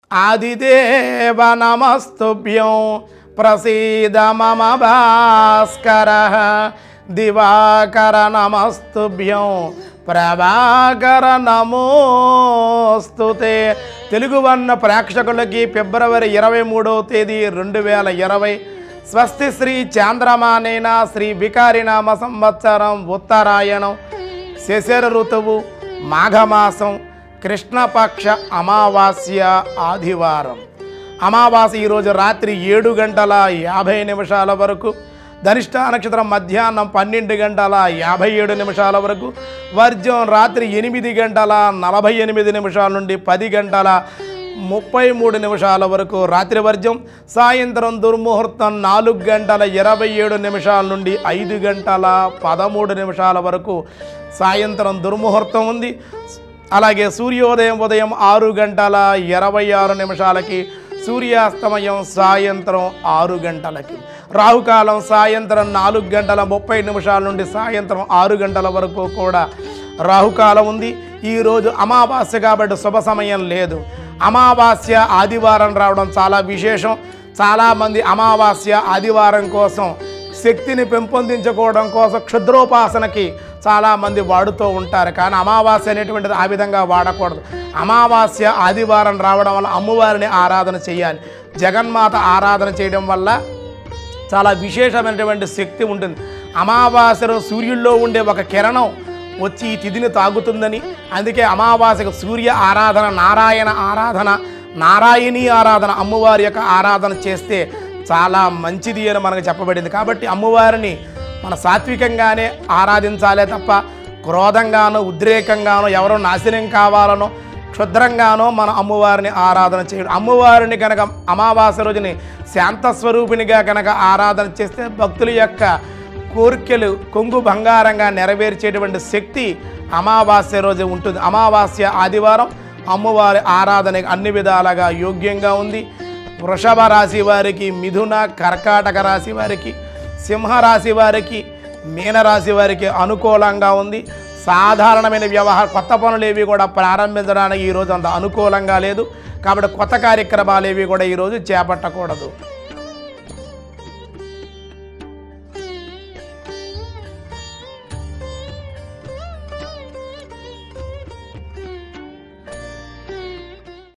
ఆదిదేవ నమస్తుభ్యం ప్రసీద మమ భాస్కర దివాకర నమస్తుభ్యం ప్రభాకర నమోస్తుతే తెలుగు వర్ణ ప్రేక్షకులకి ఫిబ్రవరి ఇరవై మూడవ తేదీ రెండు వేల ఇరవై స్వస్తి శ్రీ చాంద్రమానేన శ్రీ వికారినామ సంవత్సరం ఉత్తరాయణం శశర ఋతువు మాఘమాసం కృష్ణపక్ష అమావాస్య ఆదివారం అమావాస్య ఈరోజు రాత్రి ఏడు గంటల యాభై నిమిషాల వరకు ధనిష్ట నక్షత్రం మధ్యాహ్నం పన్నెండు గంటల యాభై ఏడు నిమిషాల వరకు వర్జం రాత్రి ఎనిమిది గంటల నలభై ఎనిమిది నిమిషాల నుండి పది గంటల ముప్పై మూడు నిమిషాల వరకు రాత్రి వర్జం సాయంత్రం దుర్ముహూర్తం నాలుగు గంటల ఇరవై ఏడు నిమిషాల నుండి ఐదు గంటల పదమూడు నిమిషాల వరకు సాయంత్రం దుర్ముహూర్తం ఉంది అలాగే సూర్యోదయం ఉదయం ఆరు గంటల ఇరవై ఆరు నిమిషాలకి సూర్యాస్తమయం సాయంత్రం ఆరు గంటలకి రాహుకాలం సాయంత్రం నాలుగు గంటల ముప్పై నిమిషాల నుండి సాయంత్రం ఆరు గంటల వరకు కూడా రాహుకాలం ఉంది ఈరోజు అమావాస్య కాబట్టి శుభ సమయం లేదు అమావాస్య ఆదివారం రావడం చాలా విశేషం చాలామంది అమావాస్య ఆదివారం కోసం శక్తిని పెంపొందించుకోవడం కోసం క్షుద్రోపాసనకి చాలామంది వాడుతూ ఉంటారు కానీ అమావాస్య అనేటువంటిది ఆ విధంగా వాడకూడదు అమావాస్య ఆదివారం రావడం వల్ల అమ్మవారిని ఆరాధన చేయాలి జగన్మాత ఆరాధన చేయడం వల్ల చాలా విశేషమైనటువంటి శక్తి ఉంటుంది అమావాస్యను సూర్యుల్లో ఉండే ఒక కిరణం వచ్చి ఈ తిథిని తాగుతుందని అందుకే అమావాస్యకు సూర్య ఆరాధన నారాయణ ఆరాధన నారాయణీ ఆరాధన అమ్మవారి యొక్క ఆరాధన చేస్తే చాలా మంచిది అని మనకు చెప్పబడింది కాబట్టి అమ్మవారిని మన సాత్వికంగానే ఆరాధించాలే తప్ప క్రోధంగానో ఉద్రేకంగానో ఎవరో నాశనం కావాలనో క్షుద్రంగానో మన అమ్మవారిని ఆరాధన చేయడం అమ్మవారిని కనుక అమావాస్య రోజుని శాంత స్వరూపిణిగా కనుక ఆరాధన చేస్తే భక్తుల యొక్క కోరికలు కొంగు బంగారంగా నెరవేర్చేటువంటి శక్తి అమావాస్య రోజు ఉంటుంది అమావాస్య ఆదివారం అమ్మవారి ఆరాధనకి అన్ని విధాలుగా యోగ్యంగా ఉంది వృషభ రాశి వారికి మిథున కర్కాటక రాశి వారికి సింహరాశి వారికి మీనరాశి వారికి అనుకూలంగా ఉంది సాధారణమైన వ్యవహార కొత్త పనులు ఏవి కూడా ప్రారంభించడానికి ఈరోజు అంత అనుకూలంగా లేదు కాబట్టి కొత్త కార్యక్రమాలు ఏవి కూడా ఈరోజు చేపట్టకూడదు